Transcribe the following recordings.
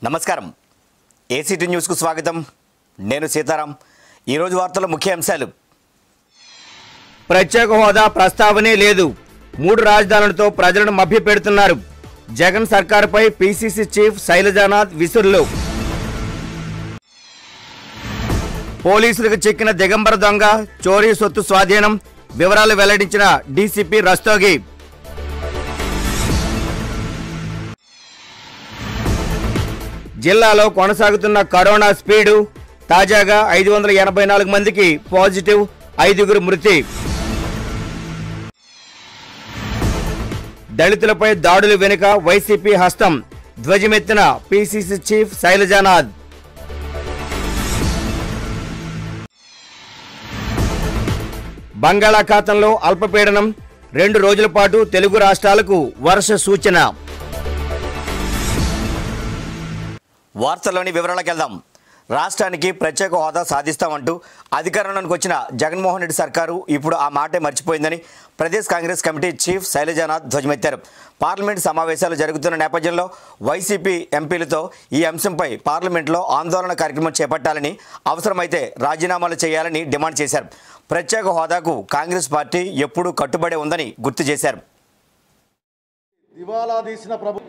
నమస్కారం ఏసీటీ న్యూస్కు స్వాగతం నేను సీతారాం ఈరోజు వార్తల ముఖ్య అంశాలు ప్రత్యేక హోదా ప్రస్తావనే లేదు మూడు రాజధానులతో ప్రజలను మభ్యపెడుతున్నారు జగన్ సర్కారుపై పీసీసీ చీఫ్ శైలజానాథ్ విసురులు పోలీసులకు చిక్కిన దిగంబర దొంగ చోరీ సొత్తు స్వాధీనం వివరాలు వెల్లడించిన డీసీపీ రస్తోగి జిల్లాలో కొనసాగుతున్న కరోనా స్పీడు తాజాగా ఐదు వందల ఎనభై నాలుగు మందికి పాజిటివ్ ఐదుగురు మృతి దళితులపై దాడులు వెనుక వైసీపీ హస్తం ధ్వజమెత్తిన పీసీసీ చీఫ్ శైలజానాథ్ బంగాళాఖాతంలో అల్పపీడనం రెండు రోజుల పాటు తెలుగు రాష్ట్రాలకు వర్ష సూచన వార్తల్లోని వివరాలకు వెళ్దాం రాష్ట్రానికి ప్రత్యేక హోదా సాధిస్తామంటూ అధికారంలోకి వచ్చిన జగన్మోహన్ రెడ్డి సర్కారు ఇప్పుడు ఆ మాటే మర్చిపోయిందని Pradesh Congress committee chief Sailajanath ధ్వజమెత్తారు పార్లమెంట్ సమావేశాలు జరుగుతున్న నేపథ్యంలో వైసీపీ ఎంపీలతో ఈ అంశంపై పార్లమెంట్లో ఆందోళన కార్యక్రమం చేపట్టాలని అవసరమైతే రాజీనామాలు చేయాలని డిమాండ్ చేశారు ప్రత్యేక హోదాకు కాంగ్రెస్ పార్టీ ఎప్పుడూ కట్టుబడి ఉందని గుర్తు చేశారు దివాలా తీసిన ప్రభు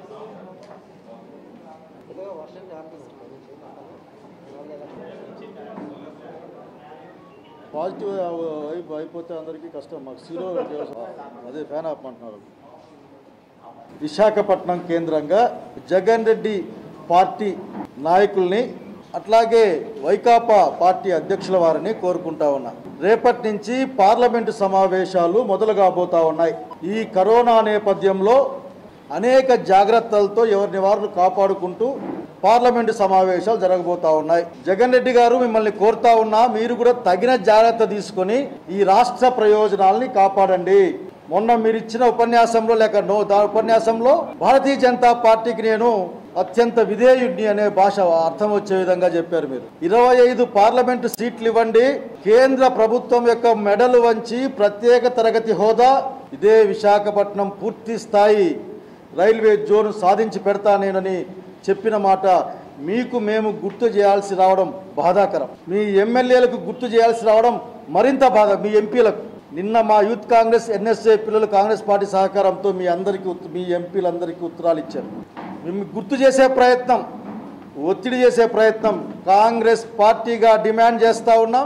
పాజిటివ్ అయిపో అయిపోతే అందరికీ కష్టం మాకు సీరో అదే ఫ్యాన్ ఆఫ్ అంటున్నారు విశాఖపట్నం కేంద్రంగా జగన్ రెడ్డి పార్టీ నాయకుల్ని అట్లాగే వైకాపా పార్టీ అధ్యక్షుల వారిని కోరుకుంటా ఉన్నా రేపటి నుంచి పార్లమెంటు సమావేశాలు మొదలు కాబోతా ఉన్నాయి ఈ కరోనా నేపథ్యంలో అనేక జాగ్రత్తలతో ఎవరిని వారు కాపాడుకుంటూ పార్లమెంటు సమావేశాలు జరగబోతా ఉన్నాయి జగన్ రెడ్డి గారు మిమ్మల్ని కోరుతా ఉన్నా మీరు కూడా తగిన జాగ్రత్త తీసుకొని ఈ రాష్ట్ర ప్రయోజనాల్ని కాపాడండి మొన్న మీరు ఇచ్చిన ఉపన్యాసంలో లేక నో దా ఉపన్యాసంలో భారతీయ జనతా పార్టీకి నేను అత్యంత విధేయుడిని అనే భాష అర్థం వచ్చే విధంగా చెప్పారు మీరు ఇరవై ఐదు పార్లమెంటు సీట్లు ఇవ్వండి కేంద్ర ప్రభుత్వం యొక్క మెడలు వంచి ప్రత్యేక తరగతి హోదా ఇదే విశాఖపట్నం పూర్తి స్థాయి రైల్వే జోన్ సాధించి పెడతా నేనని చెప్పిన మాట మీకు మేము గుర్తు చేయాల్సి రావడం బాధాకరం మీ ఎమ్మెల్యేలకు గుర్తు చేయాల్సి రావడం మరింత బాధ మీ ఎంపీలకు నిన్న మా యూత్ కాంగ్రెస్ ఎన్ఎస్ఏ పిల్లలు కాంగ్రెస్ పార్టీ సహకారంతో మీ అందరికీ ఉత్- మీ ఎంపీలందరికీ ఉత్తరాలు ఇచ్చారు మేము గుర్తు చేసే ప్రయత్నం ఒత్తిడి చేసే ప్రయత్నం కాంగ్రెస్ పార్టీగా డిమాండ్ చేస్తూ ఉన్నాం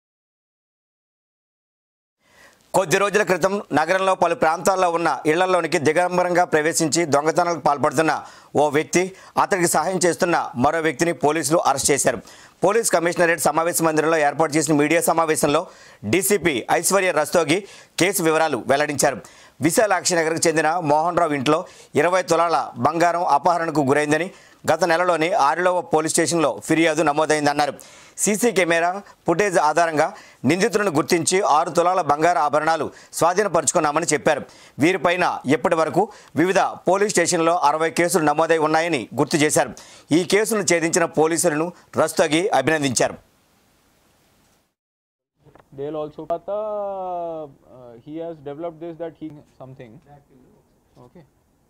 కొద్ది రోజుల క్రితం నగరంలో పలు ప్రాంతాల్లో ఉన్న ఇళ్లలోనికి దిగంబరంగా ప్రవేశించి దొంగతనాలకు పాల్పడుతున్న ఓ వ్యక్తి అతడికి సహాయం చేస్తున్న మరో వ్యక్తిని పోలీసులు అరెస్ట్ చేశారు పోలీస్ కమిషనరేట్ సమావేశ మందిరంలో ఏర్పాటు చేసిన మీడియా సమావేశంలో డీసీపీ ఐశ్వర్య రస్తోగి కేసు వివరాలు వెల్లడించారు విశాలాక్షి నగర్కు చెందిన మోహన్ రావు ఇంట్లో ఇరవై తులాల బంగారం అపహరణకు గురైందని గత నెలలోని ఆరిలోవ పోలీస్ స్టేషన్లో ఫిర్యాదు నమోదైందన్నారు సీసీ కెమెరా ఫుటేజ్ ఆధారంగా నిందితులను గుర్తించి ఆరు తులాల బంగారు ఆభరణాలు స్వాధీనపరుచుకున్నామని చెప్పారు వీరిపైన ఇప్పటి వరకు వివిధ పోలీస్ స్టేషన్లో అరవై కేసులు నమోదై ఉన్నాయని గుర్తు చేశారు ఈ కేసులను ఛేదించిన పోలీసులను రస్తగి అభినందించారు they'll also pata uh, he has developed this that he something okay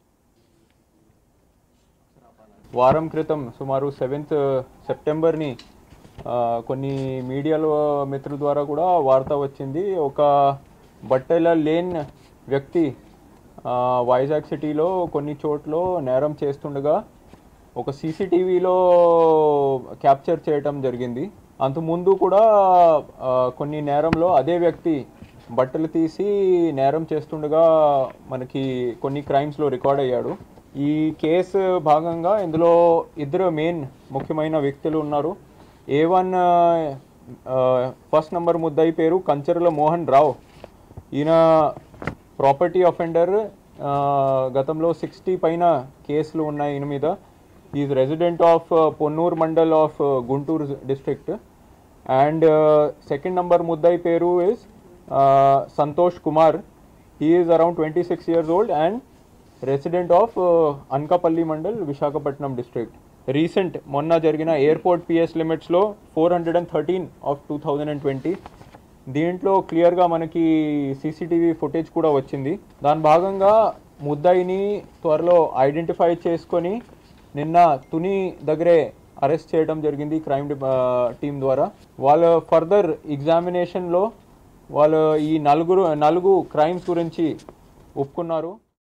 వారం క్రితం సుమారు సెవెంత్ సెప్టెంబర్ని కొన్ని మీడియాలో మిత్రుల ద్వారా కూడా వార్త వచ్చింది ఒక బట్టల లేన్ వ్యక్తి ఆ, వైజాగ్ సిటీలో కొన్ని చోట్ల నేరం చేస్తుండగా ఒక సీసీటీవీలో క్యాప్చర్ చేయటం జరిగింది అంతకుముందు కూడా ఆ, కొన్ని నేరంలో అదే వ్యక్తి బట్టలు తీసి నేరం చేస్తుండగా మనకి కొన్ని క్రైమ్స్లో రికార్డ్ అయ్యాడు ఈ కేసు భాగంగా ఇందులో ఇద్దరు మెయిన్ ముఖ్యమైన వ్యక్తులు ఉన్నారు ఏ వన్ ఫస్ట్ నంబర్ ముద్దాయి పేరు కంచర్ల మోహన్ రావు ఈయన ప్రాపర్టీ అఫెండర్ గతంలో సిక్స్టీ పైన కేసులు ఉన్నాయి ఈయన మీద is resident of Ponnur mandal of Guntur district and second number ముద్దాయి పేరు is Santosh Kumar he is around twenty six years old and resident of Anakapalli mandal Visakhapatnam district recent మొన్న జరిగిన ఎయిర్పోర్ట్ పిఎస్ లిమిట్స్లో four hundred and thirteen of two thousand and twenty దీంట్లో క్లియర్గా మనకి CCTV footage కూడా వచ్చింది దాని భాగంగా ముద్దాయిని త్వరలో ఐడెంటిఫై చేసుకొని నిన్న తుని దగ్గరే అరెస్ట్ చేయడం జరిగింది క్రైమ్ టీం ద్వారా వాళ్ళ ఫర్దర్ ఎగ్జామినేషన్లో వాళ్ళు ఈ నలుగురు నలుగు క్రైమ్స్ గురించి ఒప్పుకున్నారు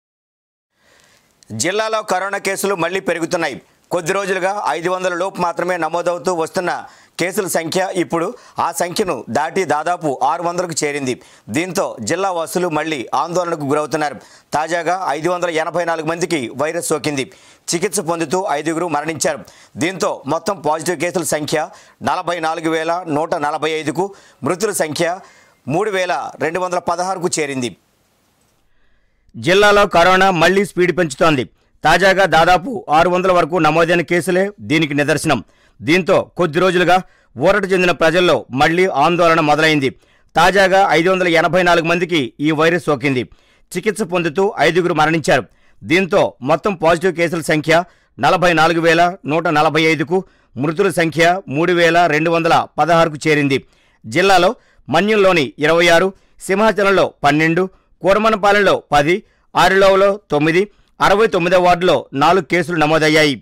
జిల్లాలో కరోనా కేసులు మళ్లీ పెరుగుతున్నాయి కొద్ది రోజులుగా ఐదు వందల లోపు మాత్రమే నమోదవుతూ వస్తున్న కేసుల సంఖ్య ఇప్పుడు ఆ సంఖ్యను దాటి దాదాపు ఆరు వందలకు చేరింది దీంతో జిల్లా వాసులు మళ్లీ ఆందోళనకు గురవుతున్నారు తాజాగా ఐదు వందల ఎనభై నాలుగు మందికి వైరస్ సోకింది చికిత్స పొందుతూ ఐదుగురు మరణించారు దీంతో మొత్తం పాజిటివ్ కేసుల సంఖ్య నలభై నాలుగు వేల నూట నలభై ఐదుకు మృతుల సంఖ్య మూడు వేల రెండు వందల పదహారుకు చేరింది జిల్లాలో కరోనా మళ్లీ స్పీడ్ పెంచుతోంది తాజాగా దాదాపు ఆరు వందల వరకు నమోదైన కేసులే దీనికి నిదర్శనం దీంతో కొద్ది రోజులుగా ఊరట చెందిన ప్రజల్లో మళ్లీ ఆందోళన మొదలైంది తాజాగా ఐదు వందల ఎనభై నాలుగు మందికి ఈ వైరస్ సోకింది చికిత్స పొందుతూ ఐదుగురు మరణించారు దీంతో మొత్తం పాజిటివ్ కేసుల సంఖ్య నలభై నాలుగు వేల నూట నలభై ఐదుకు మృతుల సంఖ్య మూడు వేల రెండు వందల పదహారుకు చేరింది జిల్లాలో మన్యంలోని ఇరవై ఆరు సింహాచలంలో పన్నెండు కూరమనపాలెంలో పది ఆరులోవలో తొమ్మిది అరవై తొమ్మిదో వార్డులో నాలుగు కేసులు నమోదయ్యాయి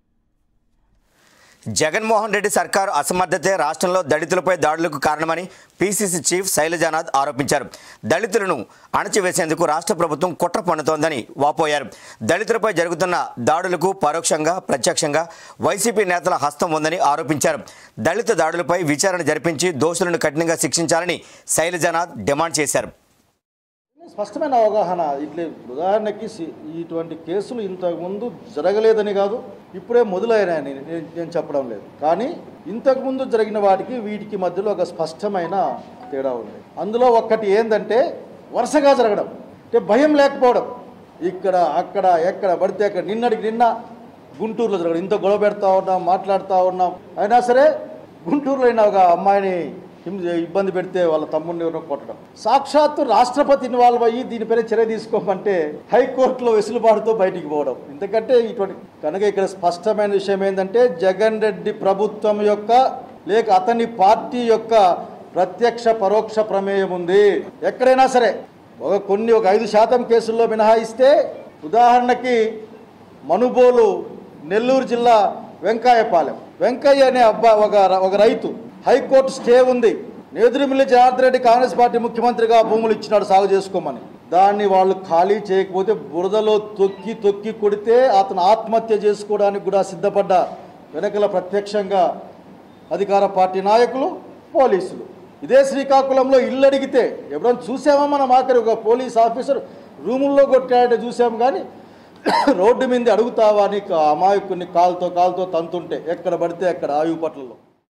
జగన్మోహన్ రెడ్డి సర్కారు అసమర్థతే రాష్ట్రంలో దళితులపై దాడులకు కారణమని పీసీసీ చీఫ్ శైలజానాథ్ ఆరోపించారు దళితులను అణచివేసేందుకు రాష్ట్ర ప్రభుత్వం కుట్ర పన్నుతోందని వాపోయారు దళితులపై జరుగుతున్న దాడులకు పరోక్షంగా ప్రత్యక్షంగా వైసీపీ నేతల హస్తం ఉందని ఆరోపించారు దళిత దాడులపై విచారణ జరిపించి దోషులను కఠినంగా శిక్షించాలని శైలజానాథ్ డిమాండ్ చేశారు స్పష్టమైన అవగాహన ఇట్లా ఉదాహరణకి సి- ఇటువంటి కేసులు ఇంతకుముందు జరగలేదని కాదు ఇప్పుడే మొదలైనాయని నేను నేను చెప్పడం లేదు కానీ ఇంతకుముందు జరిగిన వాటికి వీటికి మధ్యలో ఒక స్పష్టమైన తేడా ఉంది అందులో ఒక్కటి ఏంటంటే వరుసగా జరగడం అంటే భయం లేకపోవడం ఇక్కడ అక్కడ ఎక్కడ పడితే అక్కడ నిన్నటికి నిన్న గుంటూరులో జరగడం ఇంత గొడవ పెడతా ఉన్నాం మాట్లాడుతూ ఉన్నాం అయినా సరే గుంటూరులో అయిన ఒక అమ్మాయిని హింస ఇబ్బంది పెడితే వాళ్ళ తమ్ముడిని ఎవరినో కొట్టడం సాక్షాత్తు రాష్ట్రపతి ఇన్వాల్వ్ అయ్యి దీనిపైన చర్య తీసుకోమంటే హైకోర్టులో వెసులుబాటుతో బయటికి పోవడం ఎందుకంటే ఇటువంటి కనుక ఇక్కడ స్పష్టమైన విషయం ఏంటంటే జగన్ రెడ్డి ప్రభుత్వం యొక్క లేక అతని పార్టీ యొక్క ప్రత్యక్ష పరోక్ష ప్రమేయం ఉంది ఎక్కడైనా సరే ఒక కొన్ని ఒక ఐదు శాతం కేసుల్లో మినహాయిస్తే ఉదాహరణకి మనుబోలు నెల్లూరు జిల్లా వెంకాయపాలెం వెంకయ్య అనే అబ్బా ఒక ర- ఒక రైతు హైకోర్టు స్టే ఉంది నేదురుమిల్లి జనార్దన్ రెడ్డి కాంగ్రెస్ పార్టీ ముఖ్యమంత్రిగా భూములు ఇచ్చినాడు సాగు చేసుకోమని దాన్ని వాళ్ళు ఖాళీ చేయకపోతే బురదలో తొక్కి తొక్కి కొడితే అతను ఆత్మహత్య చేసుకోవడానికి కూడా సిద్ధపడ్డ వెనకల ప్రత్యక్షంగా అధికార పార్టీ నాయకులు పోలీసులు ఇదే శ్రీకాకుళంలో ఇల్లు అడిగితే ఎప్పుడైనా చూసామా మనం ఆఖరి ఒక పోలీస్ ఆఫీసర్ రూముల్లో కొట్టాడంటే చూసాం కానీ రోడ్డు మీద అడుగుతావా అని ఆ అమాయకుని కాలుతో కాలుతో తంతుంటే ఎక్కడ పడితే అక్కడ ఆయువు పట్లలో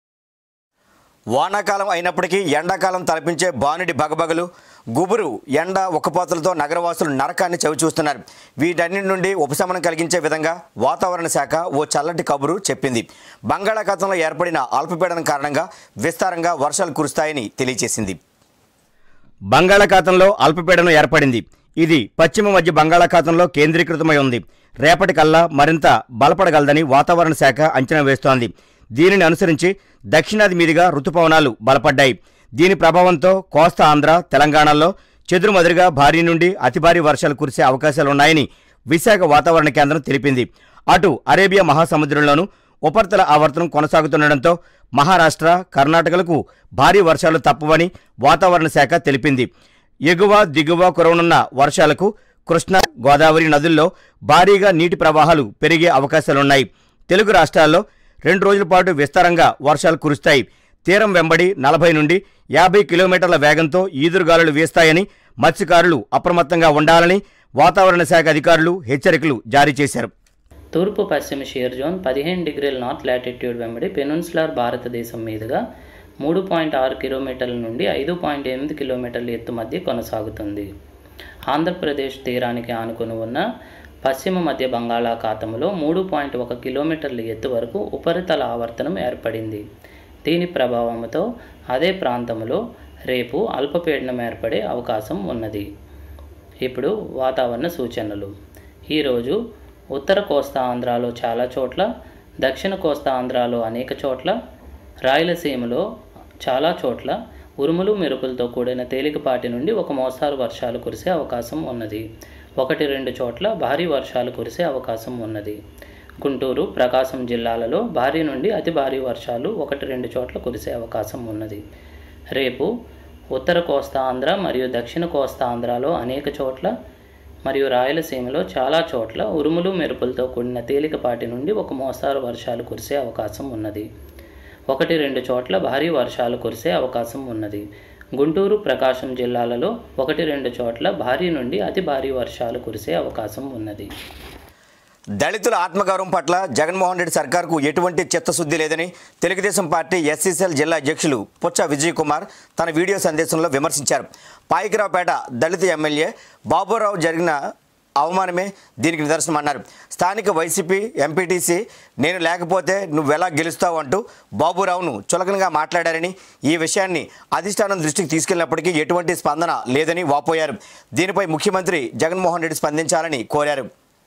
వానాకాలం అయినప్పటికీ ఎండాకాలం తలపించే బానుడి బగబగలు గుబురు ఎండ ఉక్కపోతలతో నగరవాసులు నరకాన్ని చవిచూస్తున్నారు వీటన్నిటి నుండి ఉపశమనం కలిగించే విధంగా వాతావరణ శాఖ ఓ చల్లటి కబురు చెప్పింది బంగాళాఖాతంలో ఏర్పడిన అల్పపీడనం కారణంగా విస్తారంగా వర్షాలు కురుస్తాయని తెలియజేసింది బంగాళాఖాతంలో అల్పపీడనం ఏర్పడింది ఇది పశ్చిమ మధ్య బంగాళాఖాతంలో కేంద్రీకృతమై ఉంది రేపటికల్లా మరింత బలపడగలదని వాతావరణ శాఖ అంచనా వేస్తోంది దీనిని అనుసరించి దక్షిణాది మీదుగా రుతుపవనాలు బలపడ్డాయి దీని ప్రభావంతో కోస్తా ఆంధ్ర తెలంగాణలో చెదురుమదురుగా భారీ నుండి అతి భారీ వర్షాలు కురిసే అవకాశాలున్నాయని విశాఖ వాతావరణ కేంద్రం తెలిపింది అటు అరేబియా మహాసముద్రంలోనూ ఉపరితల ఆవర్తనం కొనసాగుతుండటంతో మహారాష్ట్ర కర్ణాటకలకు భారీ వర్షాలు తప్పవని వాతావరణ శాఖ తెలిపింది ఎగువ దిగువ కురవనున్న వర్షాలకు కృష్ణా గోదావరి నదుల్లో భారీగా నీటి ప్రవాహాలు పెరిగే అవకాశాలున్నాయి తెలుగు రాష్ట్రాల్లో రెండు రోజుల పాటు విస్తారంగా వర్షాలు కురుస్తాయి తీరం వెంబడి నలభై నుండి యాభై కిలోమీటర్ల వేగంతో ఈదురుగాలులు వీస్తాయని మత్స్యకారులు అప్రమత్తంగా ఉండాలని వాతావరణ శాఖ అధికారులు హెచ్చరికలు జారీ చేశారు తూర్పు పశ్చిమ షియర్ జోన్ పదిహేను డిగ్రీల నార్త్ లాటిట్యూడ్ వెంబడి పెనున్సులార్ భారతదేశం మీదుగా మూడు పాయింట్ ఆరు కిలోమీటర్ల నుండి ఐదు పాయింట్ ఎనిమిది కిలోమీటర్ల ఎత్తు మధ్య కొనసాగుతుంది ఆంధ్రప్రదేశ్ తీరానికి ఆనుకుని ఉన్న పశ్చిమ మధ్య బంగాళాఖాతంలో మూడు పాయింట్ ఒక కిలోమీటర్ల ఎత్తు వరకు ఉపరితల ఆవర్తనం ఏర్పడింది దీని ప్రభావంతో అదే ప్రాంతంలో రేపు అల్పపీడనం ఏర్పడే అవకాశం ఉన్నది ఇప్పుడు వాతావరణ సూచనలు ఈరోజు ఉత్తర కోస్తా ఆంధ్రాలో చాలా చోట్ల దక్షిణ కోస్తా ఆంధ్రాలో అనేక చోట్ల రాయలసీమలో చాలా చోట్ల ఉరుములు మెరుపులతో కూడిన తేలికపాటి నుండి ఒక మోస్తారు వర్షాలు కురిసే అవకాశం ఉన్నది ఒకటి రెండు చోట్ల భారీ వర్షాలు కురిసే అవకాశం ఉన్నది గుంటూరు ప్రకాశం జిల్లాలలో భారీ నుండి అతి భారీ వర్షాలు ఒకటి రెండు చోట్ల కురిసే అవకాశం ఉన్నది రేపు ఉత్తర కోస్తా ఆంధ్ర మరియు దక్షిణ కోస్తా ఆంధ్రాలో అనేక చోట్ల మరియు రాయలసీమలో చాలా చోట్ల ఉరుములు మెరుపులతో కూడిన తేలికపాటి నుండి ఒక మోస్తారు వర్షాలు కురిసే అవకాశం ఉన్నది ఒకటి రెండు చోట్ల భారీ వర్షాలు కురిసే అవకాశం ఉన్నది గుంటూరు ప్రకాశం జిల్లాలలో ఒకటి రెండు చోట్ల భారీ నుండి అతి భారీ వర్షాలు కురిసే అవకాశం ఉన్నది దళితుల ఆత్మగౌరవం పట్ల జగన్మోహన్ రెడ్డి సర్కార్కు ఎటువంటి చిత్తశుద్ధి లేదని తెలుగుదేశం పార్టీ ఎస్సీసీఎల్ జిల్లా అధ్యక్షులు పుచ్చ విజయ్ కుమార్ తన వీడియో సందేశంలో విమర్శించారు పాయికరావుపేట దళిత ఎమ్మెల్యే బాబురావు జరిగిన అవమానమే దీనికి నిదర్శనం అన్నారు స్థానిక వైసీపీ ఎంపీటీసీ నేను లేకపోతే నువ్వెలా గెలుస్తావు అంటూ బాబురావును చులకనగా మాట్లాడారని ఈ విషయాన్ని అధిష్టానం దృష్టికి తీసుకెళ్లినప్పటికీ ఎటువంటి స్పందన లేదని వాపోయారు దీనిపై ముఖ్యమంత్రి జగన్మోహన్ రెడ్డి స్పందించాలని కోరారు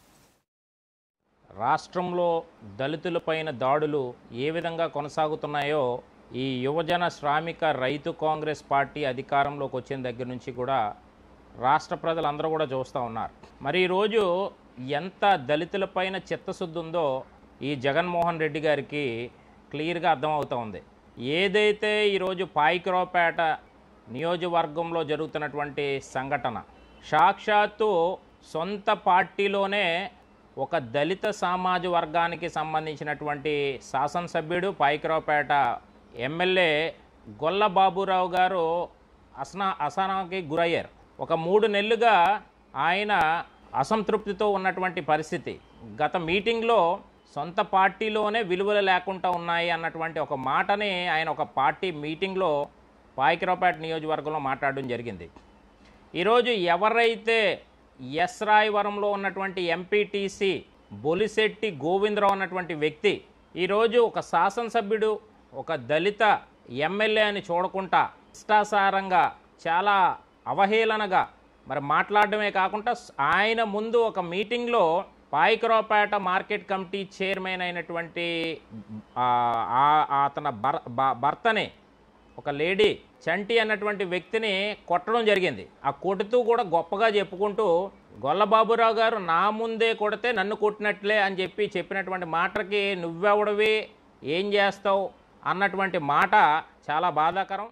రాష్ట్రంలో దళితులపైన దాడులు ఏ విధంగా కొనసాగుతున్నాయో ఈ యువజన శ్రామిక రైతు కాంగ్రెస్ పార్టీ అధికారంలోకి వచ్చిన దగ్గర నుంచి కూడా రాష్ట్ర ప్రజలందరూ కూడా చూస్తూ ఉన్నారు మరి ఈరోజు ఎంత దళితులపైన చిత్తశుద్ధి ఉందో ఈ జగన్మోహన్ రెడ్డి గారికి క్లియర్గా అర్థమవుతూ ఉంది ఏదైతే ఈరోజు పాయికరావుపేట నియోజకవర్గంలో జరుగుతున్నటువంటి సంఘటన సాక్షాత్తు సొంత పార్టీలోనే ఒక దళిత సమాజ వర్గానికి సంబంధించినటువంటి శాసనసభ్యుడు పాయికరావుపేట ఎమ్మెల్యే గొల్ల బాబురావు గారు అసనా అసనాకి గురయ్యారు ఒక మూడు నెలలుగా ఆయన అసంతృప్తితో ఉన్నటువంటి పరిస్థితి గత మీటింగ్లో సొంత పార్టీలోనే విలువలు లేకుండా ఉన్నాయి అన్నటువంటి ఒక మాటని ఆయన ఒక పార్టీ మీటింగ్లో పాయికరావుపేట నియోజకవర్గంలో మాట్లాడడం జరిగింది ఈరోజు ఎవరైతే ఎస్ రాయవరంలో ఉన్నటువంటి ఎంపీటీసీ బొలిశెట్టి గోవిందరావు అన్నటువంటి వ్యక్తి ఈరోజు ఒక శాసనసభ్యుడు ఒక దళిత ఎమ్మెల్యే అని చూడకుండా ఇష్టాసారంగా చాలా అవహేళనగా మరి మాట్లాడడమే కాకుండా ఆయన ముందు ఒక మీటింగ్లో పాయికరావుపేట మార్కెట్ కమిటీ చైర్మన్ అయినటువంటి ఆ, ఆ- అతని భర్ భ- భర్తని ఒక లేడీ చంటి అన్నటువంటి వ్యక్తిని కొట్టడం జరిగింది ఆ కొడుతూ కూడా గొప్పగా చెప్పుకుంటూ గొల్లబాబురావు గారు నా ముందే కొడితే నన్ను కొట్టినట్లే అని చెప్పి చెప్పినటువంటి మాటకి నువ్వెవడవి ఏం చేస్తావు అన్నటువంటి మాట చాలా బాధాకరం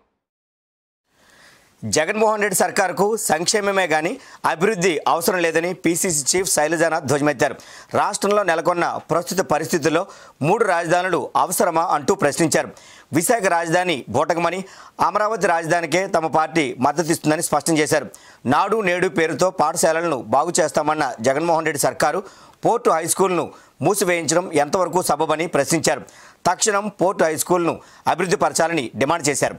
జగన్మోహన్ రెడ్డి సర్కారుకు సంక్షేమమే కానీ అభివృద్ధి అవసరం లేదని పీసీసీ చీఫ్ శైలజానాథ్ ధ్వజమెత్తారు రాష్ట్రంలో నెలకొన్న ప్రస్తుత పరిస్థితుల్లో మూడు రాజధానులు అవసరమా అంటూ ప్రశ్నించారు విశాఖ రాజధాని బూటకమని అమరావతి రాజధానికే తమ పార్టీ మద్దతిస్తుందని స్పష్టం చేశారు నాడు నేడు పేరుతో పాఠశాలలను బాగు చేస్తామన్న జగన్మోహన్ రెడ్డి సర్కారు పోర్టు హై స్కూల్ను మూసివేయించడం ఎంతవరకు సబబని ప్రశ్నించారు తక్షణం పోర్టు హై స్కూల్ను అభివృద్ధి పరచాలని డిమాండ్ చేశారు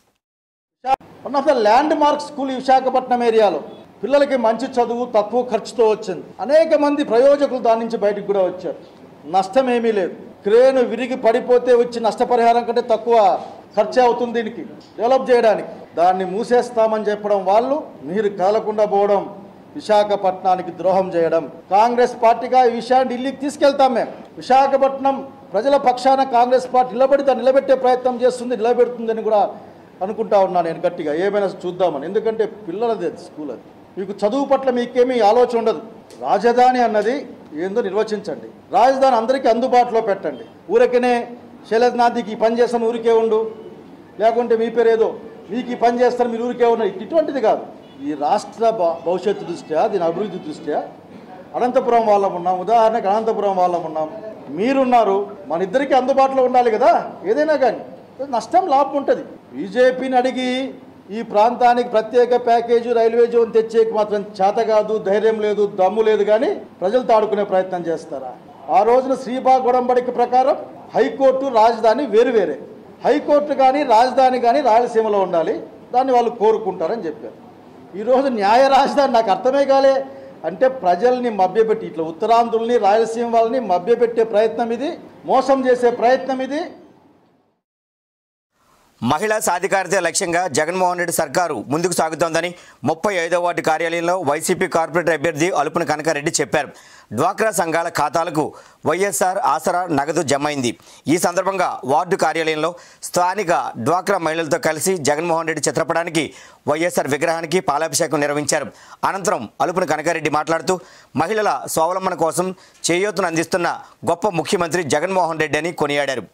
one of the landmark school ఈ విశాఖపట్నం ఏరియాలో పిల్లలకి మంచి చదువు తక్కువ ఖర్చుతో వచ్చింది అనేక మంది ప్రయోజకులు దాని నుంచి బయటకు కూడా వచ్చారు నష్టం ఏమీ లేదు క్రేను విరిగి పడిపోతే వచ్చి నష్టపరిహారం కంటే తక్కువ ఖర్చు అవుతుంది దీనికి డెవలప్ చేయడానికి దాన్ని మూసేస్తామని చెప్పడం వాళ్ళు మీరు కాలకుండా పోవడం విశాఖపట్నానికి ద్రోహం చేయడం కాంగ్రెస్ పార్టీగా ఈ విషయాన్ని ఢిల్లీకి తీసుకెళ్తాం మేము విశాఖపట్నం ప్రజల పక్షాన కాంగ్రెస్ పార్టీ నిలబడి దాన్ని నిలబెట్టే ప్రయత్నం చేస్తుంది నిలబెడుతుందని కూడా అనుకుంటా ఉన్నాను నేను గట్టిగా ఏమైనా చూద్దామని ఎందుకంటే పిల్లలది అది స్కూల్ అది మీకు చదువు పట్ల మీకేమీ ఆలోచన ఉండదు రాజధాని అన్నది ఏందో నిర్వచించండి రాజధాని అందరికీ అందుబాటులో పెట్టండి ఊరికనే శైలజ్నాథ్కి ఈ పని చేస్తాను ఊరికే ఉండు లేకుంటే మీ పేరు ఏదో మీకు ఈ పని చేస్తారు మీరు ఊరికే ఉన్నారు ఇటువంటిది కాదు ఈ రాష్ట్ర భ- భవిష్యత్తు దృష్ట్యా దీని అభివృద్ధి దృష్ట్యా అనంతపురం వాళ్ళం ఉన్నాం ఉదాహరణకి అనంతపురం వాళ్ళం ఉన్నాం మీరున్నారు మన ఇద్దరికి అందుబాటులో ఉండాలి కదా ఏదైనా కానీ నష్టం లాభం ఉంటుంది బీజేపీని అడిగి ఈ ప్రాంతానికి ప్రత్యేక ప్యాకేజీ రైల్వే జోన్ తెచ్చేకి మాత్రం చేత కాదు ధైర్యం లేదు దమ్ము లేదు కానీ ప్రజలు తాడుకునే ప్రయత్నం చేస్తారా ఆ రోజున శ్రీబాగ్ ఉడంబడిక ప్రకారం హైకోర్టు రాజధాని వేరు వేరే హైకోర్టు కానీ రాజధాని కానీ రాయలసీమలో ఉండాలి దాన్ని వాళ్ళు కోరుకుంటారని చెప్పారు ఈరోజు న్యాయ రాజధాని నాకు అర్థమే కాలే అంటే ప్రజల్ని మభ్యపెట్టి ఇట్లా ఉత్తరాంధ్రుల్ని రాయలసీమ వాళ్ళని మభ్యపెట్టే ప్రయత్నం ఇది మోసం చేసే ప్రయత్నం ఇది మహిళా సాధికారత లక్ష్యంగా జగన్మోహన్ రెడ్డి సర్కారు ముందుకు సాగుతోందని ముప్పై ఐదో వార్డు కార్యాలయంలో వైసీపీ కార్పొరేటర్ అభ్యర్థి అలుపున కనకారెడ్డి చెప్పారు డ్వాక్రా సంఘాల ఖాతాలకు వైఎస్ఆర్ ఆసరా నగదు జమ అయింది ఈ సందర్భంగా వార్డు కార్యాలయంలో స్థానిక డ్వాక్రా మహిళలతో కలిసి జగన్మోహన్ రెడ్డి చిత్రపటానికి వైఎస్ఆర్ విగ్రహానికి పాలాభిషేకం నిర్వహించారు అనంతరం అలుపున కనకారెడ్డి మాట్లాడుతూ మహిళల స్వావలంబన కోసం చేయూతను అందిస్తున్న గొప్ప ముఖ్యమంత్రి జగన్మోహన్ రెడ్డి అని కొనియాడారు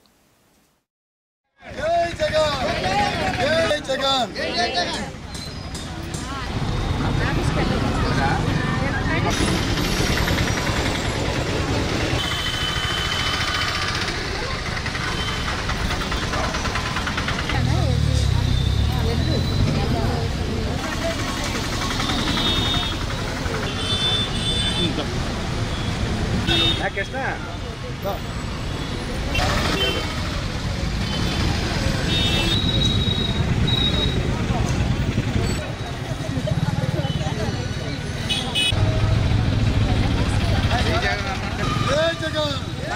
జై జగన్ జై జగన్ జై జగన్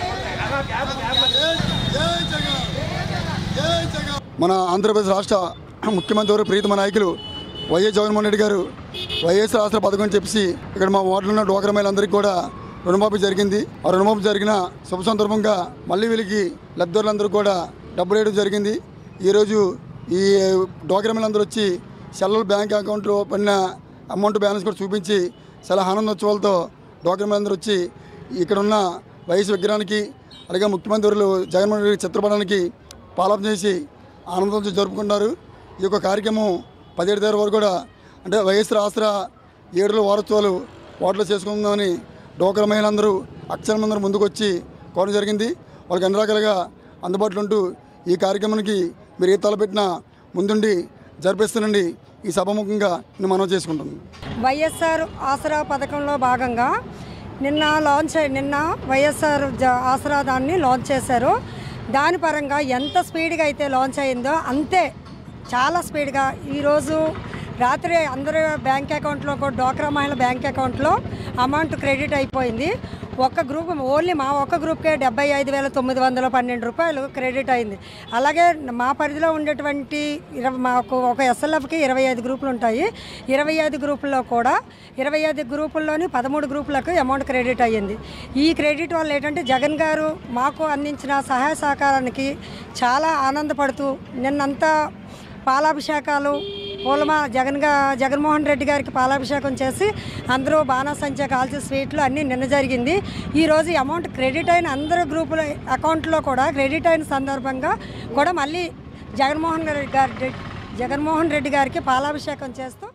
జై జై జగన్ జై జగన్ మన ఆంధ్రప్రదేశ్ రాష్ట్ర ముఖ్యమంత్రి వారు ప్రీతమ నాయకులు వైఎస్ జగన్మోహన్ రెడ్డి గారు వైఎస్ రాష్ట్ర పథకం అని చెప్పి ఇక్కడ మా వార్డులో ఉన్న డ్వాక్రా మహిళలందరికీ కూడా రుణమాఫీ జరిగింది ఆ రుణమాఫీ జరిగిన శుభ సందర్భంగా మళ్ళీ వీళ్ళకి లబ్ధిదారులందరూ కూడా డబ్బులు వేయడం జరిగింది ఈరోజు ఈ డ్వాక్రా మహిళలందరూ వచ్చి సెల్లర్ బ్యాంక్ అకౌంట్లో పడిన అమౌంట్ బ్యాలెన్స్ కూడా చూపించి చాలా ఆనందోత్సవాలతో డ్వాక్రా మహిళలందరూ వచ్చి ఇక్కడ ఉన్న వైఎస్ విగ్రహానికి అలాగే ముఖ్యమంత్రి వర్యులు జగన్మోహన్ రెడ్డి చిత్రపటానికి పాలన చేసి ఆనందంతో జరుపుకుంటారు ఈ యొక్క కార్యక్రమం పదిహేడు తారీఖు వరకు కూడా అంటే వైఎస్ ఆసరా ఏడులో వారోత్సవాలు వాటిలో చేసుకుందామని డోకర మహిళలందరూ అక్షరమందరూ ముందుకు వచ్చి కోరడం జరిగింది వాళ్ళకి అన్ని రకాలుగా అందుబాటులో ఉంటూ ఈ కార్యక్రమానికి మీరు ఏ తలపెట్టినా ముందుండి జరిపిస్తానండి ఈ సభముఖంగా నేను మనం చేసుకుంటాను వైఎస్ఆర్ ఆసరా పథకంలో భాగంగా నిన్న లాంచ్ అయి- నిన్న వైఎస్ఆర్ జ- ఆసరా దాన్ని లాంచ్ చేశారు దాని పరంగా ఎంత స్పీడ్గా అయితే లాంచ్ అయిందో అంతే చాలా స్పీడ్గా ఈరోజు రాత్రి అందరి బ్యాంక్ అకౌంట్లో కూడా డోక్రా మహిళ బ్యాంక్ అకౌంట్లో అమౌంట్ క్రెడిట్ అయిపోయింది ఒక్క గ్రూప్ ఓన్లీ మా ఒక్క గ్రూప్కే డెబ్బై ఐదు వేల తొమ్మిది వందల పన్నెండు రూపాయలు క్రెడిట్ అయింది అలాగే మా పరిధిలో ఉండేటువంటి ఇరవై మాకు ఒక ఎస్ఎల్ఎఫ్కి ఇరవై ఐదు గ్రూపులు ఉంటాయి ఇరవై ఐదు గ్రూపుల్లో కూడా ఇరవై ఐదు గ్రూపుల్లోని పదమూడు గ్రూపులకు అమౌంట్ క్రెడిట్ అయ్యింది ఈ క్రెడిట్ వల్ల ఏంటంటే జగన్ గారు మాకు అందించిన సహాయ సహకారానికి చాలా ఆనందపడుతూ నిన్నంతా పాలాభిషేకాలు పూలమా జగన్ గా జగన్మోహన్ రెడ్డి గారికి పాలాభిషేకం చేసి అందరూ బాణాసంచా కాల్చి స్వీట్లు అన్నీ నిన్న జరిగింది ఈరోజు ఈ అమౌంట్ క్రెడిట్ అయిన అందరు గ్రూపుల అకౌంట్లో కూడా క్రెడిట్ అయిన సందర్భంగా కూడా మళ్ళీ జగన్మోహన్ రెడ్డి గారి జగన్మోహన్ రెడ్డి గారికి పాలాభిషేకం చేస్తూ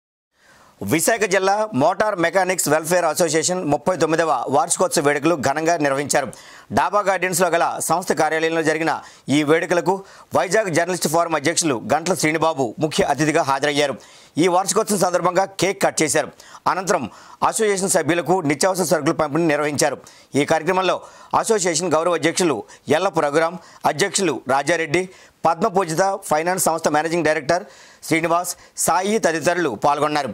విశాఖ జిల్లా మోటార్ మెకానిక్స్ వెల్ఫేర్ అసోసియేషన్ ముప్పై తొమ్మిదవ వార్షికోత్సవ వేడుకలు ఘనంగా నిర్వహించారు డాబా గార్డెన్స్లో గల సంస్థ కార్యాలయంలో జరిగిన ఈ వేడుకలకు వైజాగ్ జర్నలిస్ట్ ఫోరం అధ్యక్షులు గంట్ల శ్రీనిబాబు ముఖ్య అతిథిగా హాజరయ్యారు ఈ వార్షికోత్సవం సందర్భంగా కేక్ కట్ చేశారు అనంతరం అసోసియేషన్ సభ్యులకు నిత్యావసర సరుకుల పంపిణీ నిర్వహించారు ఈ కార్యక్రమంలో అసోసియేషన్ గౌరవ అధ్యక్షులు ఎల్లపు రఘురాం అధ్యక్షులు రాజారెడ్డి పద్మపూజిత ఫైనాన్స్ సంస్థ మేనేజింగ్ డైరెక్టర్ శ్రీనివాస్ సాయి తదితరులు పాల్గొన్నారు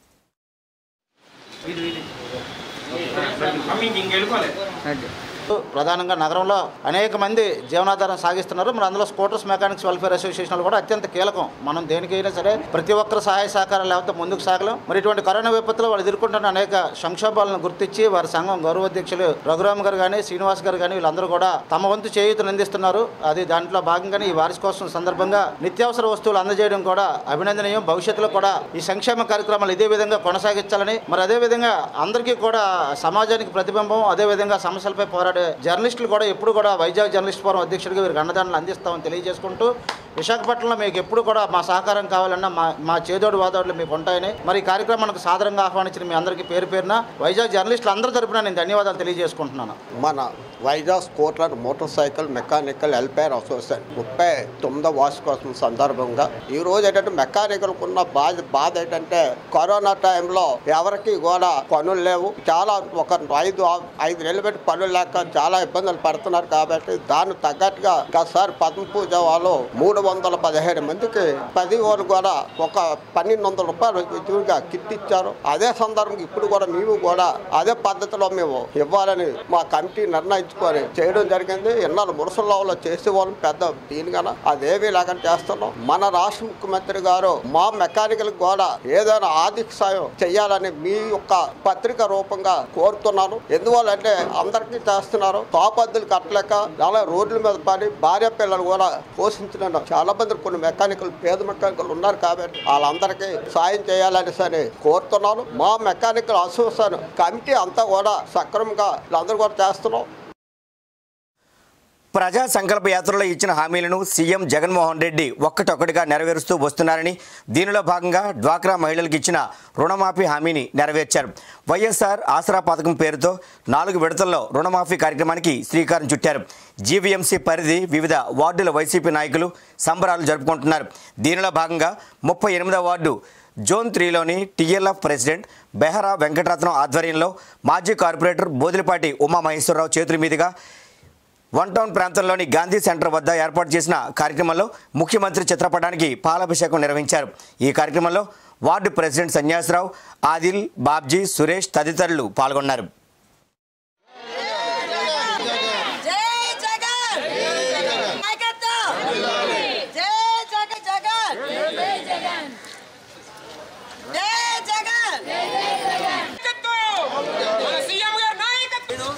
ప్రధానంగా నగరంలో అనేక మంది జీవనాధారం సాగిస్తున్నారు మరి అందులో స్కూటర్స్ మెకానిక్స్ వెల్ఫేర్ అసోసియేషన్లు కూడా అత్యంత కీలకం మనం దేనికైనా సరే ప్రతి ఒక్కరు సహాయ సహకారాలు లేకపోతే ముందుకు సాగలేం మరి ఇటువంటి కరోనా విపత్తులో వాళ్ళు ఎదుర్కొంటున్న అనేక సంక్షోభాలను గుర్తించి వారి సంఘం గౌరవ అధ్యక్షులు రఘురామ్ గారు కానీ శ్రీనివాస్ గారు కానీ వీళ్ళందరూ కూడా తమ వంతు చేయూతను అందిస్తున్నారు అది దాంట్లో భాగంగానే ఈ వార్షికోత్సవం సందర్భంగా నిత్యావసర వస్తువులు అందజేయడం కూడా అభినందనీయం భవిష్యత్తులో కూడా ఈ సంక్షేమ కార్యక్రమాలు ఇదే విధంగా కొనసాగించాలని మరి అదే విధంగా అందరికీ కూడా సమాజానికి ప్రతిబింబం అదే విధంగా సమస్యలపై పోరాడే జర్నలిస్టులు కూడా ఎప్పుడు కూడా వైజాగ్ జర్నలిస్ట్ ఫోరం అధ్యక్షుడిగా వీరికి అన్నదానాలు అందిస్తామని తెలియజేసుకుంటూ విశాఖపట్నంలో మీకు ఎప్పుడు కూడా మా సహకారం కావాలన్నా మా మా చేదోడు వాదోడులు మీకు ఉంటాయని మరి ఈ కార్యక్రమానికి సాదరంగా ఆహ్వానించిన మీ అందరికీ పేరు పేరున వైజాగ్ జర్నలిస్టులు అందరి తరపున నేను ధన్యవాదాలు తెలియజేసుకుంటున్నాను మన Vizag scooter motorcycle mechanical welfare association ముప్పై తొమ్మిదో వార్షికోత్సవం సందర్భంగా ఈ రోజు ఏంటంటే మెకానికల్కు ఉన్న బాధ బాధ ఏంటంటే కరోనా టైంలో ఎవరికి కూడా పనులు లేవు చాలా ఒక ఐదు ఐదు నెలలు పెట్టి పనులు లేక చాలా ఇబ్బందులు పడుతున్నారు కాబట్టి దాన్ని తగ్గట్టుగా గతసారి పద్మ పూజ వాళ్ళు మూడు వందల పదిహేడు మందికి పది వాళ్ళు కూడా ఒక పన్నెండు వందల రూపాయలు విధంగా కిట్ ఇచ్చారు అదే సందర్భంగా ఇప్పుడు కూడా మేము కూడా అదే పద్ధతిలో మేము ఇవ్వాలని మా కమిటీ నిర్ణయించి ఆలోచించుకొని చేయడం జరిగింది ఎన్నాళ్ళు మురసల్లో చేసేవాళ్ళం పెద్ద దీనిగాన అదేమీ లేకుండా చేస్తున్నాం మన రాష్ట్ర ముఖ్యమంత్రి గారు మా మెకానికల్ కూడా ఏదైనా ఆర్థిక సాయం చేయాలని మీ యొక్క పత్రిక రూపంగా కోరుతున్నాను ఎందువల్లంటే అందరికీ చేస్తున్నారు తాపద్దులు కట్టలేక చాలా రోడ్ల మీద పడి భార్య పిల్లలు కూడా పోషించిన చాలా మంది కొన్ని మెకానికల్ పేద మెకానికల్ ఉన్నారు కాబట్టి వాళ్ళందరికీ సాయం చేయాలని సరే కోరుతున్నాను మా మెకానికల్ అసోసియేషన్ కమిటీ అంతా కూడా సక్రమంగా వీళ్ళందరూ కూడా చేస్తున్నాం ప్రజా సంకల్ప యాత్రలో ఇచ్చిన హామీలను సీఎం జగన్మోహన్ రెడ్డి ఒక్కటొక్కటిగా నెరవేరుస్తూ వస్తున్నారని దీనిలో భాగంగా డ్వాక్రా మహిళలకు ఇచ్చిన రుణమాఫీ హామీని నెరవేర్చారు వైఎస్ఆర్ ఆసరా పథకం పేరుతో నాలుగు విడతల్లో రుణమాఫీ కార్యక్రమానికి శ్రీకారం చుట్టారు జీవీఎంసీ పరిధి వివిధ వార్డుల వైసీపీ నాయకులు సంబరాలు జరుపుకుంటున్నారు దీనిలో భాగంగా ముప్పై ఎనిమిదవ వార్డు జోన్ త్రీలోని టీఎల్ఎఫ్ ప్రెసిడెంట్ బెహరా వెంకటరత్నం ఆధ్వర్యంలో మాజీ కార్పొరేటర్ బోదిలిపాటి ఉమామహేశ్వరరావు చేతుల మీదుగా వన్ టౌన్ ప్రాంతంలోని గాంధీ సెంటర్ వద్ద ఏర్పాటు చేసిన కార్యక్రమంలో ముఖ్యమంత్రి చిత్రపటానికి పాలాభిషేకం నిర్వహించారు ఈ కార్యక్రమంలో వార్డు ప్రెసిడెంట్ సన్యాసరావు ఆదిల్ బాబ్జీ సురేష్ తదితరులు పాల్గొన్నారు జై జగన్ నాయకత్వం జై జగన్ జగన్ జై జగన్ జై జగన్ సీఎం గారి నాయకత్వం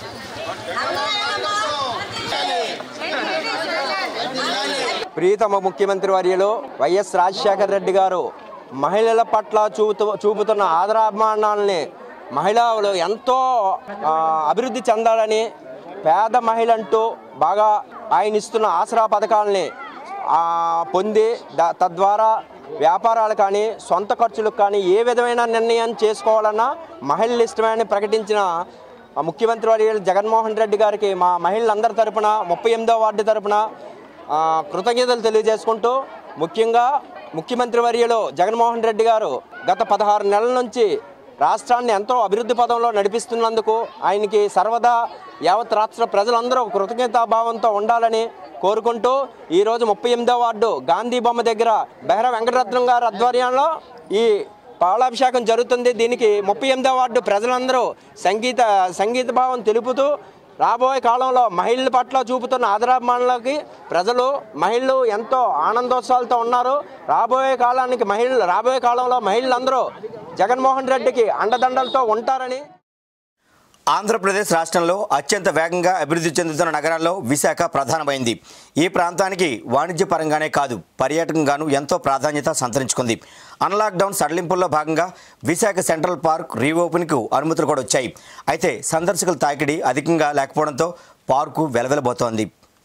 ప్రియతమ ముఖ్యమంత్రి వర్యులు వైఎస్ రాజశేఖర రెడ్డి గారు మహిళల పట్ల చూపుతూ చూపుతున్న ఆదరాభిమానాలని మహిళలు ఎంతో ఆ, అభివృద్ధి చెందాలని పేద మహిళంటూ బాగా ఆయన ఇస్తున్న ఆసరా పథకాలని ఆ, పొంది ద- తద్వారా వ్యాపారాలు కానీ సొంత ఖర్చులకు కానీ ఏ విధమైన నిర్ణయం చేసుకోవాలన్నా మహిళలు ఇష్టమని ప్రకటించిన ఆ ముఖ్యమంత్రి వర్యులు జగన్మోహన్ రెడ్డి గారికి మా మహిళలందరి తరపున ముప్పై ఎనిమిదో వార్డు తరపున ఆ, కృతజ్ఞతలు తెలియజేసుకుంటూ ముఖ్యంగా ముఖ్యమంత్రి వర్యులు జగన్మోహన్ రెడ్డి గారు గత పదహారు నెలల నుంచి రాష్ట్రాన్ని ఎంతో అభివృద్ధి పదంలో నడిపిస్తున్నందుకు ఆయనకి సర్వదా యావత్ రాష్ట్ర ప్రజలందరూ కృతజ్ఞతాభావంతో ఉండాలని కోరుకుంటూ ఈరోజు ముప్పై ఎనిమిదో వార్డు గాంధీ బొమ్మ దగ్గర బెహర వెంకటరత్నం గారి ఆధ్వర్యంలో ఈ పాలాభిషేకం జరుగుతుంది దీనికి ముప్పై ఎనిమిదో వార్డు ప్రజలందరూ సంగీత సంగీత భావం తెలుపుతూ రాబోయే కాలంలో మహిళల పట్ల చూపుతున్న ఆదరాభిమానులకి ప్రజలు మహిళలు ఎంతో ఆనందోత్సవాలతో ఉన్నారు రాబోయే కాలానికి మహిళలు రాబోయే కాలంలో మహిళలందరూ జగన్మోహన్ రెడ్డికి అండదండలతో ఉంటారని ఆంధ్రప్రదేశ్ రాష్ట్రంలో అత్యంత వేగంగా అభివృద్ధి చెందుతున్న నగరాల్లో విశాఖ ప్రధానమైంది ఈ ప్రాంతానికి వాణిజ్యపరంగానే కాదు పర్యాటకంగాను ఎంతో ప్రాధాన్యత సంతరించుకుంది అన్లాక్ డౌన్ సడలింపుల్లో భాగంగా విశాఖ సెంట్రల్ పార్క్ రీఓపెన్కు అనుమతులు కూడా వచ్చాయి అయితే సందర్శకుల తాకిడి అధికంగా లేకపోవడంతో పార్కు వెలవెలబోతోంది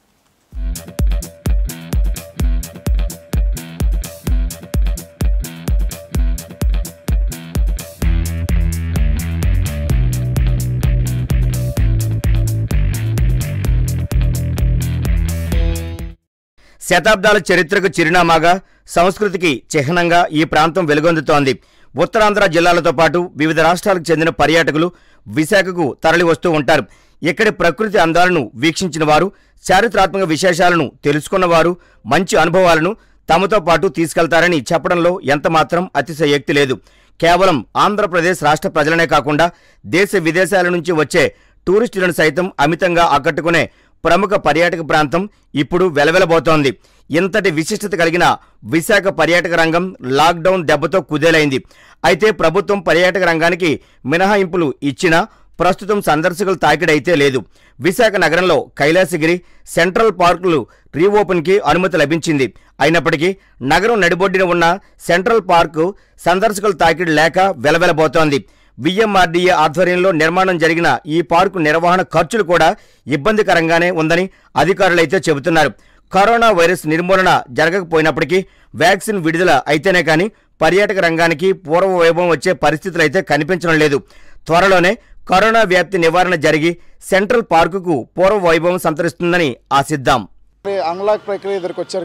శతాబ్దాల చరిత్రకు చిరునామాగా సంస్కృతికి చిహ్నంగా ఈ ప్రాంతం వెలుగొందుతోంది ఉత్తరాంధ్ర జిల్లాలతో పాటు వివిధ రాష్ట్రాలకు చెందిన పర్యాటకులు విశాఖకు తరలి వస్తూ ఉంటారు ఇక్కడి ప్రకృతి అందాలను వీక్షించిన వారు చారిత్రాత్మక విశేషాలను తెలుసుకున్నవారు మంచి అనుభవాలను తమతో పాటు తీసుకెళ్తారని చెప్పడంలో ఎంతమాత్రం అతిశయోక్తి లేదు కేవలం ఆంధ్రప్రదేశ్ రాష్ట్ర ప్రజలనే కాకుండా దేశ విదేశాల నుంచి వచ్చే టూరిస్టులను సైతం అమితంగా ఆకట్టుకునే ప్రముఖ పర్యాటక ప్రాంతం ఇప్పుడు వెలవెలబోతోంది ఇంతటి విశిష్టత కలిగిన విశాఖ పర్యాటక రంగం లాక్డౌన్ దెబ్బతో కుదేలైంది అయితే ప్రభుత్వం పర్యాటక రంగానికి మినహాయింపులు ఇచ్చినా ప్రస్తుతం సందర్శకుల తాకిడైతే లేదు విశాఖ నగరంలో కైలాసగిరి సెంట్రల్ పార్కులు రీఓపెన్కి అనుమతి లభించింది అయినప్పటికీ నగరం నడిబొడ్డిన ఉన్న సెంట్రల్ పార్కు సందర్శకుల తాకిడి లేక వెలవెలబోతోంది విఎంఆర్డీఏ ఆధ్వర్యంలో నిర్మాణం జరిగిన ఈ పార్కు నిర్వహణ ఖర్చులు కూడా ఇబ్బందికరంగానే ఉందని అధికారులైతే చెబుతున్నారు కరోనా వైరస్ నిర్మూలన జరగకపోయినప్పటికీ వ్యాక్సిన్ విడుదల అయితేనే కానీ పర్యాటక రంగానికి పూర్వ వైభవం వచ్చే పరిస్థితులు అయితే కనిపించడం లేదు త్వరలోనే కరోనా వ్యాప్తి నివారణ జరిగి సెంట్రల్ పార్కుకు పూర్వ వైభవం సంతరిస్తుందని ఆశిద్దాం అన్లాక్ ప్రక్రియ దగ్గరికి వచ్చరికి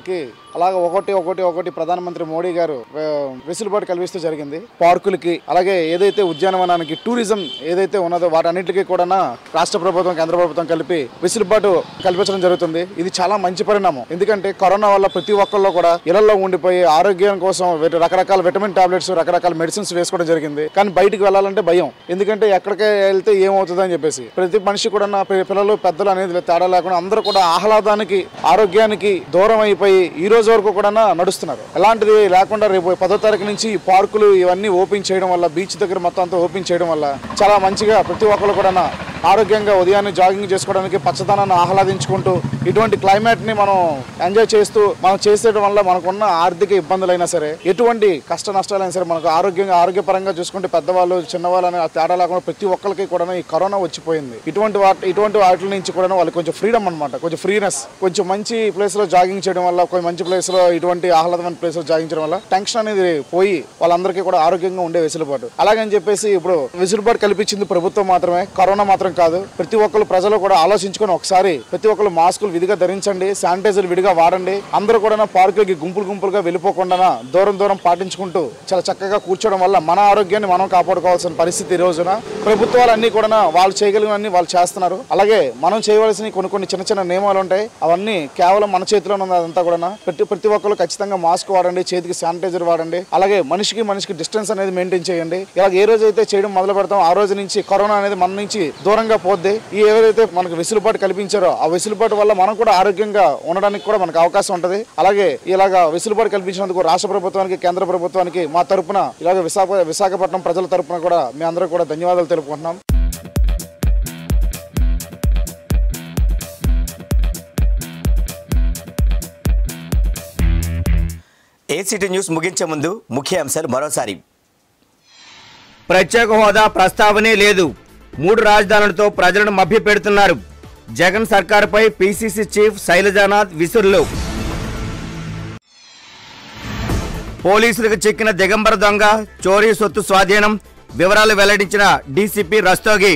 అలాగే ఒకటి ఒకటి ఒకటి ప్రధానమంత్రి మోడీ గారు ఆ, వెసులుబాటు కల్పిస్తూ జరిగింది పార్కులకి అలాగే ఏదైతే ఉద్యానవనానికి టూరిజం ఏదైతే ఉన్నదో వాటన్నిటికీ కూడా రాష్ట్ర ప్రభుత్వం కేంద్ర ప్రభుత్వం కలిపి వెసులుబాటు కల్పించడం జరుగుతుంది ఇది చాలా మంచి పరిణామం ఎందుకంటే కరోనా వల్ల ప్రతి ఒక్కళ్ళు కూడా ఇళ్లలో ఉండిపోయి ఆరోగ్యం కోసం వె- రకరకాల విటమిన్ టాబ్లెట్స్ రకరకాల మెడిసిన్స్ వేసుకోవడం జరిగింది కానీ బయటికి వెళ్ళాలంటే భయం ఎందుకంటే ఎక్కడికి వెళ్తే ఏమవుతుంది అని చెప్పేసి ప్రతి మనిషి కూడా నా పి- పిల్లలు పెద్దలు అనేది తేడా లేకుండా అందరూ కూడా ఆహ్లాదానికి ఆరోగ్యానికి దూరం అయిపోయి ఈ రోజు వరకు కూడా నడుస్తున్నారు ఎలాంటిది లేకుండా రేపు పదో తారీఖు నుంచి ఈ పార్కులు ఇవన్నీ ఓపెన్ చేయడం వల్ల బీచ్ దగ్గర మొత్తం అంతా ఓపెన్ చేయడం వల్ల చాలా మంచిగా ప్రతి ఒక్కరు కూడా ఆరోగ్యంగా ఉదయాన్నే జాగింగ్ చేసుకోవడానికి పచ్చదనాన్ని ఆహ్లాదించుకుంటూ ఇటువంటి క్లైమేట్ ని మనం ఎంజాయ్ చేస్తూ మనం చేసేయడం వల్ల మనకున్న ఆర్థిక ఇబ్బందులైనా సరే ఎటువంటి కష్ట నష్టాలైనా సరే మనకు ఆరోగ్యంగా ఆరోగ్యపరంగా చూసుకుంటే పెద్దవాళ్ళు చిన్నవాళ్ళు అనే తేడా లేకుండా ప్రతి ఒక్కరికి కూడా ఈ కరోనా వచ్చిపోయింది ఇటువంటి వాటి ఇటువంటి వాటి నుంచి కూడా వాళ్ళకి కొంచెం ఫ్రీడమ్ అనమాట కొంచెం ఫ్రీనెస్ కొంచెం మంచి ప్లేస్ లో జాగింగ్ చేయడం వల్ల కొంచెం మంచి ప్లేస్ లో ఇటువంటి ఆహ్లాదమైన ప్లేస్ లో జాగింగ్ చేయడం వల్ల టెన్షన్ అనేది పోయి వాళ్ళందరికీ కూడా ఆరోగ్యంగా ఉండే వెసులుబాటు అలాగని చెప్పేసి ఇప్పుడు వెసులుబాటు కల్పించింది ప్రభుత్వం మాత్రమే కరోనా మాత్రం కాదు ప్రతి ఒక్కరు ప్రజలు కూడా ఆలోచించుకొని ఒకసారి ప్రతి ఒక్కరు మాస్కులు విధిగా ధరించండి శానిటైజర్ విడిగా వాడండి అందరూ కూడా పార్కులకి గుంపులు గుంపులుగా వెళ్ళిపోకుండా దూరం దూరం పాటించుకుంటూ చాలా చక్కగా కూర్చోవడం వల్ల మన ఆరోగ్యాన్ని మనం కాపాడుకోవాల్సిన పరిస్థితి ఈ రోజున ప్రభుత్వాలు అన్ని కూడా వాళ్ళు చేయగలిగినన్ని వాళ్ళు చేస్తున్నారు అలాగే మనం చేయవలసిన కొన్ని కొన్ని చిన్న చిన్న నియమాలు ఉంటాయి అవన్నీ కేవలం మన చేతిలోనే ఉంది అదంతా కూడా ప్రతి ప్రతి ఒక్కరు ఖచ్చితంగా మాస్క్ వాడండి చేతికి శానిటైజర్ వాడండి అలాగే మనిషికి మనిషికి డిస్టెన్స్ అనేది మెయింటైన్ చేయండి ఇలా ఏ రోజు అయితే చేయడం మొదలు పెడతాం ఆ రోజు నుంచి కరోనా అనేది మన నుంచి దూరంగా పోద్ది ఈ ఏదైతే మనకు వెసులుబాటు కల్పించారో ఆ వెసులుబాటు వల్ల మనం కూడా ఆరోగ్యంగా ఉండడానికి కూడా మనకు అవకాశం ఉంటుంది అలాగే ఇలాగా వెసులుబాటు కల్పించినందుకు రాష్ట్ర ప్రభుత్వానికి కేంద్ర ప్రభుత్వానికి మా తరపున ఇలాగ విశాఖ విశాఖపట్నం ప్రజల తరపున కూడా మీ అందరూ కూడా ధన్యవాదాలు తెలుపుకుంటున్నాం ఏసీటీ న్యూస్ ముగించే ముందు ముఖ్య అంశాలు మరోసారి ప్రత్యేక హోదా ప్రస్తావనే లేదు మూడు రాజధానులతో ప్రజలను మభ్యపెడుతున్నారు జగన్ సర్కారుపై పీసీసీ చీఫ్ శైలజానాథ్ విసురులు పోలీసులకు చిక్కిన దిగంబర దొంగ చోరీ సొత్తు స్వాధీనం వివరాలు వెల్లడించిన డీసీపీ రస్తోగి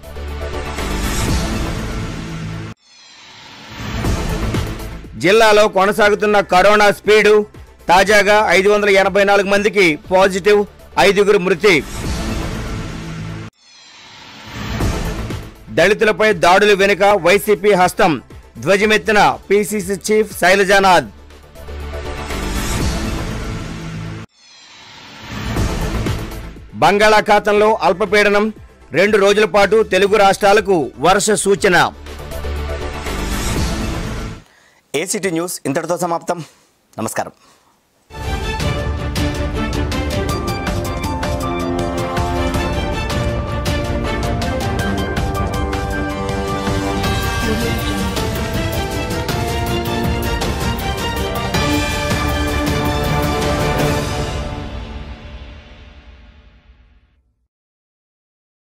జిల్లాలో కొనసాగుతున్న కరోనా స్పీడు తాజాగా ఐదు వందల ఎనభై నాలుగు మందికి పాజిటివ్ ఐదుగురు మృతి దళితులపై దాడులు వెనుక వైసీపీ హస్తం ధ్వజమెత్తిన పీసీసీ చీఫ్ శైలజానాథ్ బంగాళాఖాతంలో అల్పపీడనం రెండు రోజుల పాటు తెలుగు రాష్ట్రాలకు వర్ష సూచన ఏసీటీ న్యూస్ ఇంతటితో సమాప్తం నమస్కారం Audio Jungle.